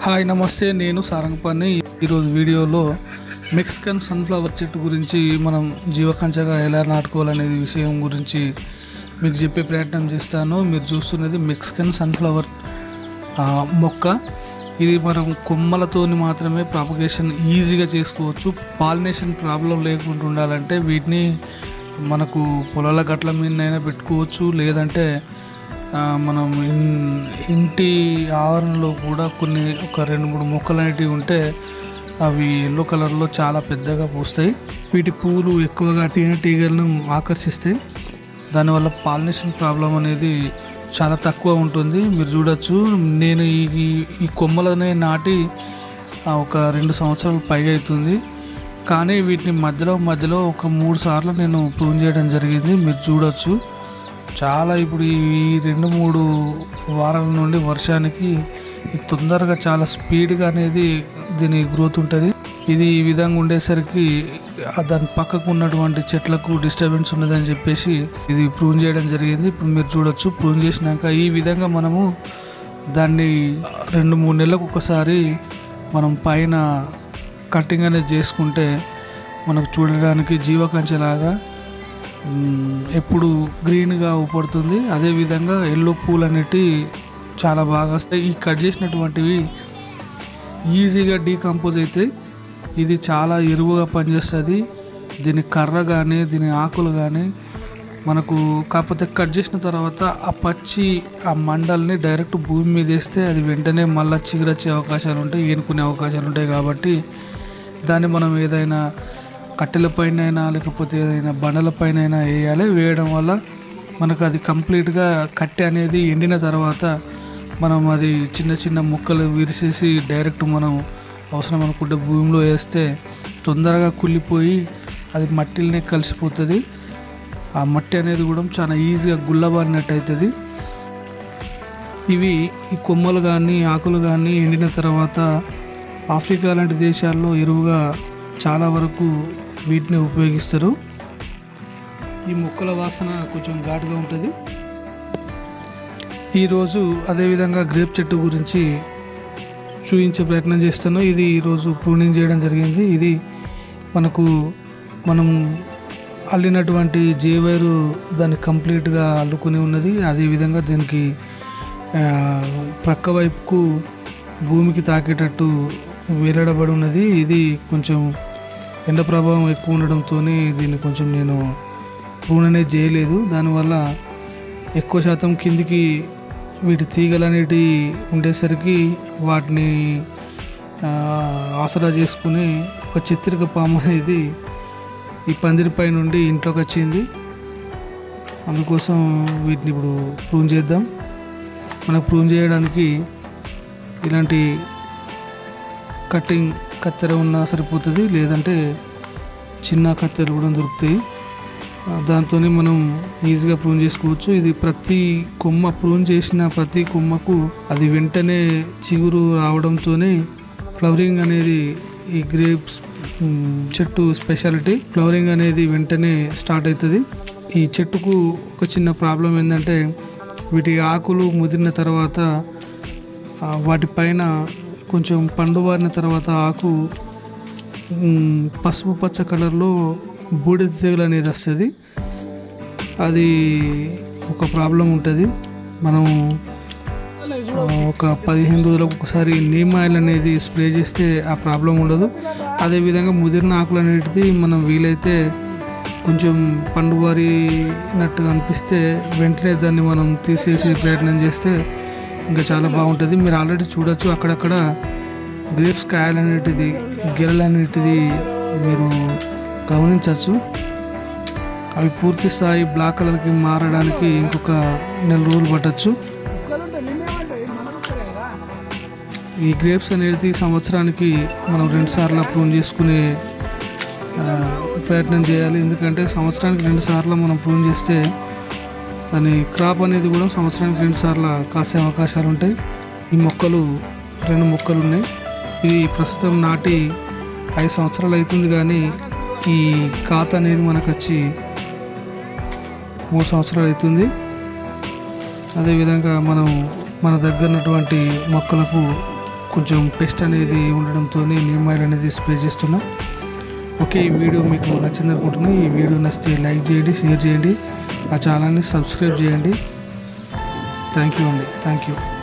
hi నమస్తే నేను సారంగపాని ఈరోజు వీడియోలో మెక్సికన్ సన్ఫ్లవర్ చెట్టు గురించి మనం జీవకంచగా ఎలా నాటుకోవాలనే విషయం గురించి మీకు చెప్పే ప్రయత్నం చేస్తాను మీరు చూస్తున్నది మెక్సికన్ సన్ఫ్లవర్ ఆ, మొక్క ఇది మనం కొమ్మలతోని మాత్రమే ప్రాపగేషన్ ఈజీగా చేసుకోవచ్చు పాలినేషన్ ప్రాబ్లం లేకుండా ఉండాలంటే వీటిని మనకు పొలాల గట్ల మీదనైనా పెట్టుకోవచ్చు లేదంటే ఆ, మనం ఇన్- ఇంటి ఆవరణలో కూడా కొన్ని ఒక రెండు మూడు మొక్కలు అనేటివి ఉంటే అవి ఎల్లో కలర్లో చాలా పెద్దగా పూస్తాయి వీటి పువ్వులు ఎక్కువగా తేనెటీగలను ఆకర్షిస్తాయి దానివల్ల పాలినేషన్ ప్రాబ్లం అనేది చాలా తక్కువ ఉంటుంది మీరు చూడొచ్చు నేను ఈ ఈ- ఈ కొమ్మలనే నాటి ఆ, ఒక రెండు సంవత్సరాలు పైగా అవుతుంది కానీ వీటిని మధ్యలో మధ్యలో ఒక మూడు సార్లు నేను ప్రూన్ చేయడం జరిగింది మీరు చూడొచ్చు చాలా ఇప్పుడు ఈ రెండు మూడు వారాల నుండి వర్షానికి ఇది తొందరగా చాలా స్పీడ్గా అనేది దీని గ్రోత్ ఉంటుంది ఇది ఈ విధంగా ఉండేసరికి ఆ దాని పక్కకు ఉన్నటువంటి చెట్లకు డిస్టర్బెన్స్ ఉన్నదని చెప్పేసి ఇది ప్రూన్ చేయడం జరిగింది ఇప్పుడు మీరు చూడొచ్చు ప్రూన్ చేసినాక ఈ విధంగా మనము దాన్ని రెండు మూడు నెలలకు ఒకసారి మనం పైన కటింగ్ అనేది చేసుకుంటే మనకు చూడడానికి జీవకంచెలాగా మ్, ఎప్పుడు గ్రీన్గా ఊపడుతుంది అదేవిధంగా ఎల్లో పూలు అనేటివి చాలా బాగా వస్తాయి ఈ కట్ చేసినటువంటివి ఈజీగా డీకంపోజ్ అవుతాయి ఇది చాలా ఎరువుగా పనిచేస్తుంది దీని కర్ర కానీ దీని ఆకులు కానీ మనకు కాకపోతే కట్ చేసిన తర్వాత ఆ పచ్చి ఆ మండల్ని డైరెక్ట్ భూమి మీద వేస్తే అది వెంటనే మళ్ళీ చిగురొచ్చే అవకాశాలు ఉంటాయి ఏనుకునే అవకాశాలు ఉంటాయి కాబట్టి దాన్ని మనం ఏదైనా కట్టెలపైన అయినా లేకపోతే ఏదైనా బండలపైన అయినా వేయాలి వేయడం వల్ల మనకు అది కంప్లీట్గా కట్టె అనేది ఎండిన తర్వాత మనం అది చిన్న చిన్న ముక్కలు విరిసేసి డైరెక్ట్ మనం అవసరం అనుకుంటే భూమిలో వేస్తే తొందరగా కుళ్ళిపోయి అది మట్టిలోనే కలిసిపోతుంది ఆ మట్టి అనేది కూడా చాలా ఈజీగా గుల్లబారినట్టు అవుతుంది ఇవి ఈ కొమ్మలు కానీ ఆకులు కానీ ఎండిన తర్వాత ఆఫ్రికా లాంటి దేశాల్లో ఎరువుగా చాలా వరకు వీటిని ఉపయోగిస్తారు ఈ మొక్కల వాసన కొంచెం ఘాటుగా ఉంటుంది ఈరోజు అదేవిధంగా గ్రేప్ చెట్టు గురించి చూపించే ప్రయత్నం చేస్తాను ఇది ఈరోజు ప్రూనింగ్ చేయడం జరిగింది ఇది మనకు మనం అల్లినటువంటి జేవైరు దాన్ని కంప్లీట్గా అల్లుకుని ఉన్నది అదేవిధంగా దీనికి ఆ, ప్రక్క వైపుకు భూమికి తాకేటట్టు వేలాడబడి ఉన్నది ఇది కొంచెం ఎండ ప్రభావం ఎక్కువ ఉండడంతో దీన్ని కొంచెం నేను ప్రూన్ అనేది చేయలేదు దానివల్ల ఎక్కువ శాతం కిందికి వీటి తీగలు అనేటివి ఉండేసరికి వాటిని ఆ, ఆసరా చేసుకుని ఒక చిత్రిక పాము అనేది ఈ పందిరిపై నుండి ఇంట్లోకి వచ్చింది అందుకోసం వీటిని ఇప్పుడు ప్రూన్ చేద్దాం మనకు ప్రూన్ చేయడానికి ఇలాంటి కటింగ్ కత్తెర ఉన్నా సరిపోతుంది లేదంటే చిన్న కత్తెరలు కూడా దొరుకుతాయి దాంతో మనం ఈజీగా ప్రూన్ చేసుకోవచ్చు ఇది ప్రతి కొమ్మ ప్రూన్ చేసిన ప్రతి కొమ్మకు అది వెంటనే చిగురు రావడంతోనే ఫ్లవరింగ్ అనేది ఈ గ్రేప్స్ మ్, చెట్టు స్పెషాలిటీ ఫ్లవరింగ్ అనేది వెంటనే స్టార్ట్ అవుతుంది ఈ చెట్టుకు ఒక చిన్న ప్రాబ్లం ఏంటంటే వీటి ఆకులు ముదిరిన తర్వాత ఆ, వాటిపైన కొంచెం పండువారిన తర్వాత ఆకు మ్, పసుపు పచ్చ కలర్లో బూడిద తెగులు అనేది వస్తుంది అది ఒక ప్రాబ్లం ఉంటుంది మనం ఆ, ఒక పదిహేను రోజులకు ఒకసారి నీమ్ ఆయిల్ అనేది స్ప్రే చేస్తే ఆ ప్రాబ్లం ఉండదు అదేవిధంగా ముదిరిన ఆకులు అనేటిది మనం వీలైతే కొంచెం పండువారినట్టుగా అనిపిస్తే వెంటనే దాన్ని మనం తీసేసి ప్రయత్నం చేస్తే ఇంకా చాలా బాగుంటుంది మీరు ఆల్రెడీ చూడొచ్చు అక్కడక్కడ గ్రేప్స్ కాయలు అనేటిది గిరలు అనేటిది మీరు గమనించవచ్చు అవి పూర్తి స్థాయి బ్లాక్ కలర్కి మారడానికి ఇంకొక నెల రోజులు పట్టచ్చు ఈ గ్రేప్స్ అనేది సంవత్సరానికి మనం రెండు సార్లు ప్రూన్ చేసుకునే ఆ, ప్రయత్నం చేయాలి ఎందుకంటే సంవత్సరానికి రెండు సార్లు మనం ప్రూన్ చేస్తే దాని క్రాప్ అనేది కూడా సంవత్సరానికి రెండు సార్లు కాసే అవకాశాలు ఉంటాయి ఈ మొక్కలు రెండు మొక్కలు ఉన్నాయి ఇది ప్రస్తుతం నాటి ఐదు సంవత్సరాలు అవుతుంది కానీ ఈ ఖాత అనేది మనకు వచ్చి మూడు సంవత్సరాలు అవుతుంది అదేవిధంగా మనం మన దగ్గర ఉన్నటువంటి మొక్కలకు కొంచెం పెస్ట్ అనేది ఉండడంతో నీమ్ ఆయిల్ అనేది స్ప్రే చేస్తున్నా ఓకే ఈ వీడియో మీకు నచ్చింది అనుకుంటున్నా ఈ వీడియో నచ్చితే లైక్ చేయండి షేర్ చేయండి నా ఛానల్ని సబ్స్క్రైబ్ చేయండి థ్యాంక్ యూ అండి థ్యాంక్ యూ